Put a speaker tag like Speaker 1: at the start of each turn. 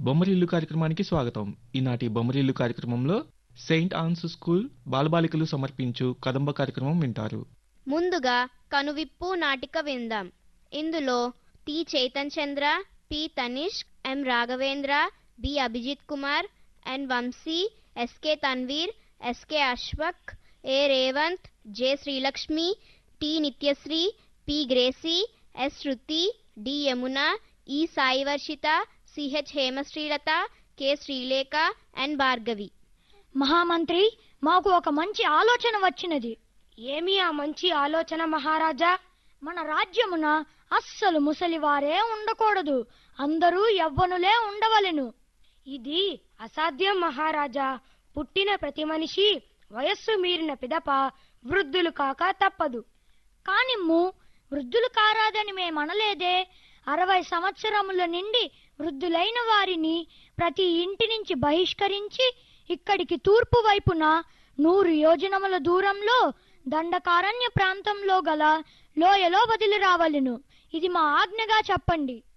Speaker 1: బొమ్మరిల్లు కార్యక్రమానికి స్వాగతం ఈనాటి బొమ్మరిల్లు కార్యక్రమంలో సెయింట్ ఆన్స్ స్కూల్ బాలబాలికలు సమర్పించు కదంబ కార్యక్రమం వింటారు
Speaker 2: ముందుగా కనువిప్పు నాటిక విందాం ఇందులో T Chaitan Chandra P Tanishk M Raghavendra B Abhijit Kumar N Vamsi SK Tanveer SK Ashwaq A Revanth J Srilakshmi T Nithyasri P Gracy S Sruthi D Yamuna E Sai Varshitha CH Hemasrilatha K Srilekha N Bhargavi
Speaker 3: మహామంత్రి మాకు ఒక మంచి ఆలోచన వచ్చినది
Speaker 4: ఏమి ఆ మంచి ఆలోచన మహారాజా
Speaker 3: మన రాజ్యమున అస్సలు ముసలివారే ఉండకూడదు అందరూ యవ్వనులే ఉండవలెను
Speaker 4: ఇది అసాధ్యం మహారాజా పుట్టిన ప్రతి మనిషి వయస్సు మీరిన పిదప వృద్ధులు కాక తప్పదు
Speaker 3: కానిమ్ము వృద్ధులు కారాదని మేమనలేదే అరవై సంవత్సరముల నుండి వృద్ధులైన వారిని ప్రతి ఇంటి నుంచి బహిష్కరించి ఇక్కడికి తూర్పు వైపున నూరు యోజనముల దూరంలో దండకారణ్య ప్రాంతంలో గల లోయలో వదిలి రావలెను ఇది మా ఆజ్ఞగా చెప్పండి